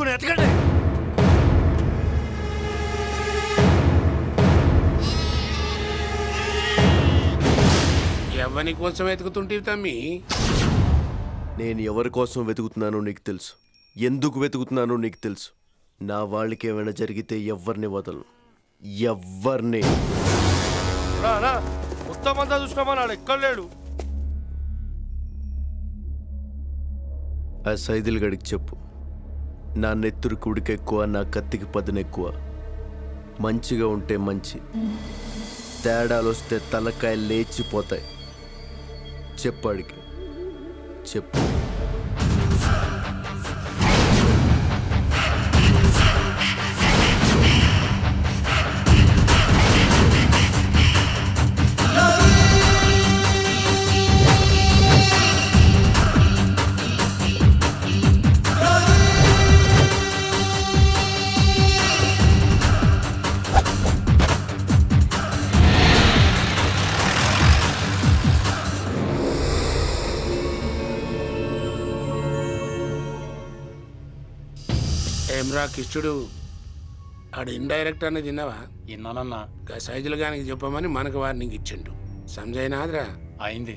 పట్టుకుని ఎతకండి ఎవరి కోసం వెతుకుతుంటే తమ్మి నేను ఎవరి కోసం వెతుకుతున్నానో నీకు తెలుసు ఎందుకు వెతుకుతున్నానో నీకు తెలుసు నా వాళ్ళకి ఏమైనా జరిగితే ఎవరిని వదలను ఎవ్వరిని మొత్తం అంతా చూసుకోమన్నాడు ఎక్కడ లేడు ఆ సైదులు గడికి చెప్పు నా నెత్తురు కుడికి ఎక్కువ నా కత్తికి పదును ఎక్కువ మంచిగా ఉంటే మంచి తేడాలు వస్తే తలకాయ లేచిపోతాయి చెప్పాడికి చెప్పు ఏమ్రా కిష్టుడు ఆడు ఇండైరెక్ట్ అనేది తిన్నావా విన్నానన్నా గా సైజులు గానికి చెప్పమని మనకు వార్నింగ్ ఇచ్చిండు సంజయ్నాద్రా అయింది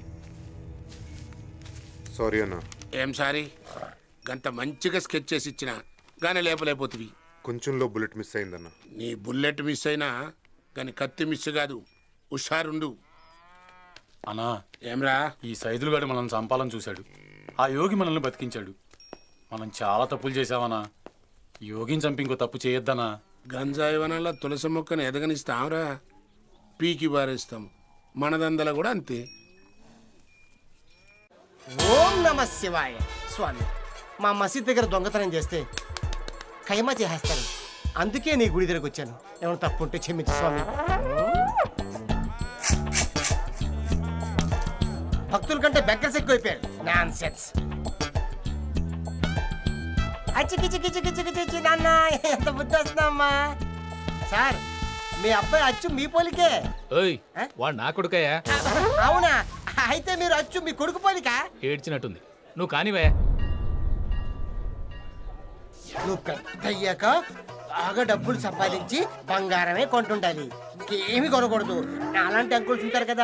సారీ అన్న ఏం సారీ గంత మంచిగా స్కెచ్ చేసి ఇచ్చిన గానీ లేపలేకపోతివి కొంచెంలో బుల్లెట్ మిస్ అయిందన్న నీ బుల్లెట్ మిస్ అయినా కానీ కత్తి మిస్ కాదు హుషారుండు అన్నా ఏమ్రా ఈ సైదులుగాడు మనల్ని చంపాలని చూశాడు ఆ యోగి మనల్ని బతికించాడు మనం చాలా తప్పులు చేశామన్నా యోగిని చంపి ఇంకో తప్పు చేయొద్దనా గంజాయి వనంలో తులసి మొక్కను ఎదగనిస్తాంరా పీకి బారేస్తాం మనదందల కూడా అంతే ఓం నమ శివాయ స్వామి మా మసీద్ దగ్గర దొంగతనం చేస్తే ఖైమా చేసేస్తారు అందుకే నీ గుడి దగ్గరకు వచ్చాను ఏమైనా తప్పు ఉంటే క్షమించు స్వామి భక్తుల కంటే బెగ్గర్స్ ఎక్కువైపోయారు నాన్ సెన్స్ అచ్చికి చికి చికి చికి చికి నాన్న ఎంత బుద్ధి వస్తుందమ్మా సార్ మీ అబ్బాయి అచ్చు మీ పోలికే ఓయ్ వాడు నా కొడుకయ్యా అవునా అయితే మీరు అచ్చు మీ కొడుకు పోలికా ఏడ్చినట్టుంది నువ్వు కానివే నువ్వు పెద్ద అయ్యాక బాగా డబ్బులు సంపాదించి బంగారమే కొంటుండాలి ఇంకేమి కొనకూడదు అలాంటి అంకుల్స్ ఉంటారు కదా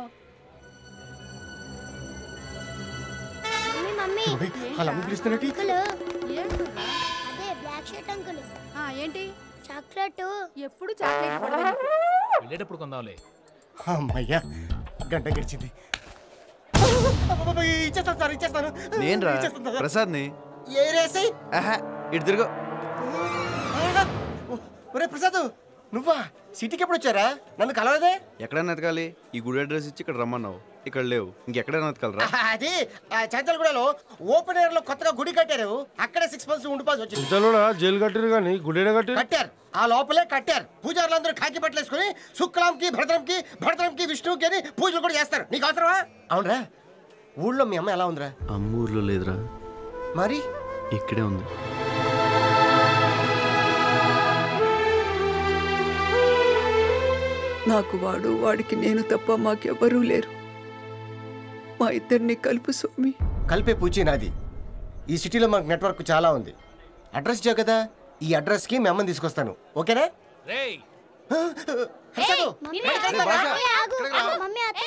మమ్మీ మమ్మీ అలా పిలుస్తున్నట్టు అంకుల్ అదే బ్లాక్ షర్ట్ అంకుల్ ఏంటి చాక్లెట్ ఎప్పుడు చాక్లెట్ పడదు వెళ్ళేటప్పుడు కొందాంలే అమ్మయ్యా గంట గడిచింది అబ్బబ్బబ్బ, ఇచ్చేస్తాను సార్ ఇచ్చేస్తాను నేనురా ఇచ్చేస్తాను సార్. ప్రసాద్ని ఏరేసి ఆహా ఇటు తిరుగు ఒరే ప్రసాద్ నువ్వా సిటీకి ఎప్పుడు వచ్చారా నన్ను కలవదే ఎక్కడైనా ఎతకాలి ఈ గుడి అడ్రస్ ఇచ్చి ఇక్కడ రమ్మన్నావు ఇక్కడ లేవు ఇంకెక్కడైనా ఎతకాలరా అది చంచలగూడలో ఓపెన్ ఎయిర్ లో కొత్తగా గుడి కట్టారు అక్కడే సిక్స్ మంత్స్ ఉండిపోవాల్సి వచ్చింది ఇంతలోనా జైలు కట్టిరు కానీ గుడేడ కట్టిరు కట్టారు ఆ లోపలే కట్టారు పూజారులందరూ కాకి బట్టలేసుకుని శుక్లాంకి భద్రంకి భద్రంకి విష్ణువుకి అని పూజలు కూడా చేస్తారు నీకు అవసరమా అవునరా ఊళ్ళో మీ అమ్మ ఎలా ఉందిరా అమ్మూర్లో లేదురా మరి ఇక్కడే ఉంది నాకు వాడు వాడికి నేను తప్ప మాకెవ్వరూ లేరు మా ఇద్దరిని కలుపు స్వామి కలిపే పూచి నాది ఈ సిటీలో మాకు నెట్వర్క్ చాలా ఉంది అడ్రస్ ఇచ్చావు కదా ఈ అడ్రస్ కి మీ అమ్మని తీసుకొస్తాను ఓకేనా రేయ్ ప్రసాదు, మమ్మీ బయటికి ఆగు, వస్తావా? మమ్మీ ఆగు. మమ్మీ అత్త